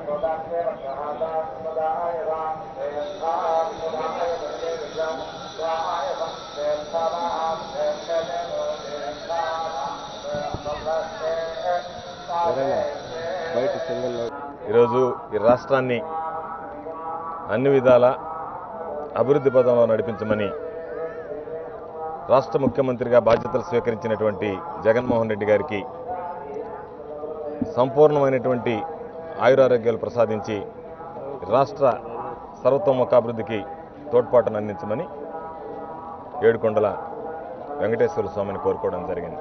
ఈరోజు ఈ రాష్ట్రాన్ని అన్ని విధాల అభివృద్ధి పదంలో నడిపించమని రాష్ట్ర ముఖ్యమంత్రిగా బాధ్యతలు స్వీకరించినటువంటి జగన్మోహన్ రెడ్డి గారికి సంపూర్ణమైనటువంటి ఆయురారోగ్యాలు ప్రసాదించి రాష్ట్ర సర్వతోముఖాభివృద్ధికి తోడ్పాటును అందించమని ఏడుకొండల వెంకటేశ్వర స్వామిని కోరుకోవడం జరిగింది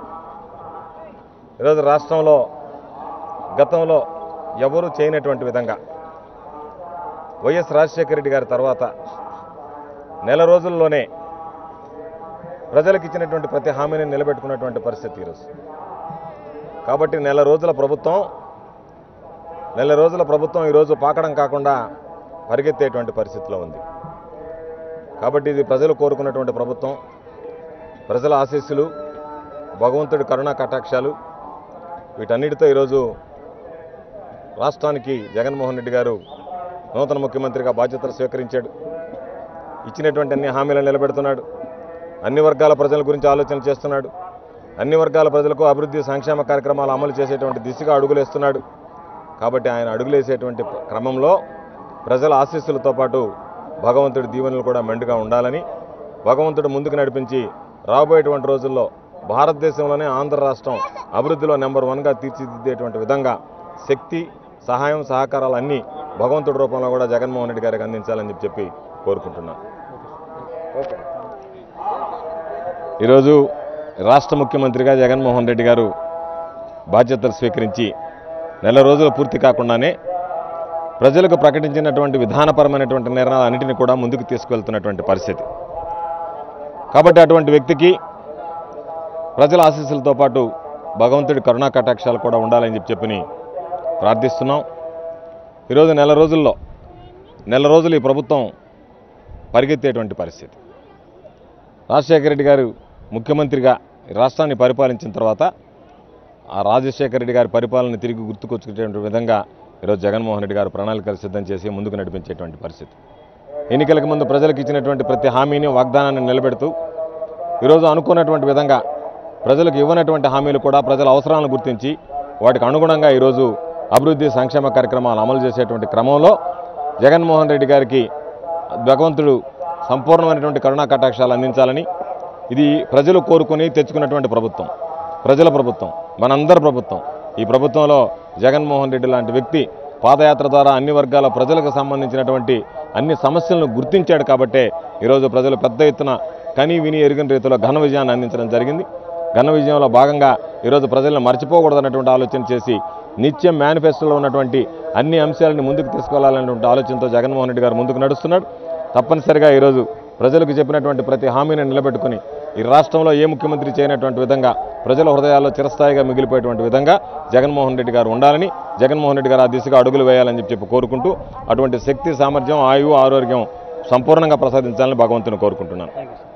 ఈరోజు రాష్ట్రంలో గతంలో ఎవరూ చేయనటువంటి విధంగా వైఎస్ రాజశేఖర రెడ్డి గారి తర్వాత నెల రోజుల్లోనే ప్రజలకు ఇచ్చినటువంటి ప్రతి హామీని నిలబెట్టుకున్నటువంటి పరిస్థితి ఈరోజు కాబట్టి నెల రోజుల ప్రభుత్వం నెల రోజుల ప్రభుత్వం ఈరోజు పాకడం కాకుండా పరిగెత్తేటువంటి పరిస్థితిలో ఉంది కాబట్టి ఇది ప్రజలు కోరుకున్నటువంటి ప్రభుత్వం ప్రజల ఆశీస్సులు భగవంతుడి కరుణా కటాక్షాలు వీటన్నిటితో ఈరోజు రాష్ట్రానికి జగన్మోహన్ రెడ్డి గారు నూతన ముఖ్యమంత్రిగా బాధ్యతలు స్వీకరించాడు ఇచ్చినటువంటి అన్ని హామీలను నిలబెడుతున్నాడు అన్ని వర్గాల ప్రజల గురించి ఆలోచన చేస్తున్నాడు అన్ని వర్గాల ప్రజలకు అభివృద్ధి సంక్షేమ కార్యక్రమాలు అమలు చేసేటువంటి దిశగా అడుగులేస్తున్నాడు కాబట్టి ఆయన అడుగులేసేటువంటి క్రమంలో ప్రజల ఆశీస్సులతో పాటు భగవంతుడి దీవెనలు కూడా మెండుగా ఉండాలని భగవంతుడు ముందుకు నడిపించి రాబోయేటువంటి రోజుల్లో భారతదేశంలోనే ఆంధ్ర రాష్ట్రం అభివృద్ధిలో నెంబర్ వన్గా తీర్చిదిద్దేటువంటి విధంగా శక్తి సహాయం సహకారాలు అన్నీ భగవంతుడి రూపంలో కూడా జగన్మోహన్ రెడ్డి గారికి అందించాలని చెప్పి చెప్పి కోరుకుంటున్నాను ఈరోజు రాష్ట్ర ముఖ్యమంత్రిగా జగన్మోహన్ రెడ్డి గారు బాధ్యతలు స్వీకరించి నెల రోజులు పూర్తి కాకుండానే ప్రజలకు ప్రకటించినటువంటి విధానపరమైనటువంటి నిర్ణయాలన్నింటినీ కూడా ముందుకు తీసుకువెళ్తున్నటువంటి పరిస్థితి కాబట్టి అటువంటి వ్యక్తికి ప్రజల ఆశీస్సులతో పాటు భగవంతుడి కరుణా కటాక్షాలు కూడా ఉండాలని చెప్పి చెప్పని ప్రార్థిస్తున్నాం ఈరోజు నెల రోజుల్లో నెల రోజులు ఈ ప్రభుత్వం పరిగెత్తేటువంటి పరిస్థితి రాజశేఖర రెడ్డి గారు ముఖ్యమంత్రిగా ఈ రాష్ట్రాన్ని పరిపాలించిన తర్వాత ఆ రాజశేఖర రెడ్డి గారి పరిపాలన తిరిగి గుర్తుకొచ్చుకునేటువంటి విధంగా ఈరోజు జగన్మోహన్ రెడ్డి గారు ప్రణాళికలు సిద్ధం చేసి ముందుకు నడిపించేటువంటి పరిస్థితి ఎన్నికలకు ముందు ప్రజలకు ఇచ్చినటువంటి ప్రతి హామీని వాగ్దానాన్ని నిలబెడుతూ ఈరోజు అనుకున్నటువంటి విధంగా ప్రజలకు ఇవ్వనటువంటి హామీలు కూడా ప్రజల అవసరాలను గుర్తించి వాటికి అనుగుణంగా ఈరోజు అభివృద్ధి సంక్షేమ కార్యక్రమాలు అమలు చేసేటువంటి క్రమంలో జగన్మోహన్ రెడ్డి గారికి భగవంతుడు సంపూర్ణమైనటువంటి కరుణా కటాక్షాలు అందించాలని ఇది ప్రజలు కోరుకుని తెచ్చుకున్నటువంటి ప్రభుత్వం ప్రజల ప్రభుత్వం మనందరి ప్రభుత్వం ఈ ప్రభుత్వంలో జగన్మోహన్ రెడ్డి లాంటి వ్యక్తి పాదయాత్ర ద్వారా అన్ని వర్గాల ప్రజలకు సంబంధించినటువంటి అన్ని సమస్యలను గుర్తించాడు కాబట్టే ఈరోజు ప్రజలు పెద్ద ఎత్తున కని విని ఎరిగిన రీతిలో ఘన విజయాన్ని అందించడం జరిగింది ఘన విజయంలో భాగంగా ఈరోజు ప్రజలను మర్చిపోకూడదన్నటువంటి ఆలోచన చేసి నిత్యం మేనిఫెస్టోలో ఉన్నటువంటి అన్ని అంశాలను ముందుకు తీసుకెళ్లాలనేటువంటి ఆలోచనతో జగన్మోహన్ రెడ్డి గారు ముందుకు నడుస్తున్నాడు తప్పనిసరిగా ఈరోజు ప్రజలకు చెప్పినటువంటి ప్రతి హామీని నిలబెట్టుకుని ఈ రాష్ట్రంలో ఏ ముఖ్యమంత్రి చేయనటువంటి విధంగా ప్రజల హృదయాల్లో చిరస్థాయిగా మిగిలిపోయేటువంటి విధంగా జగన్మోహన్ రెడ్డి గారు ఉండాలని జగన్మోహన్ రెడ్డి గారు ఆ దిశగా అడుగులు వేయాలని చెప్పి చెప్పి కోరుకుంటూ అటువంటి శక్తి సామర్థ్యం ఆయువు ఆరోగ్యం సంపూర్ణంగా ప్రసాదించాలని భగవంతుని కోరుకుంటున్నాను థ్యాంక్ యూ సార్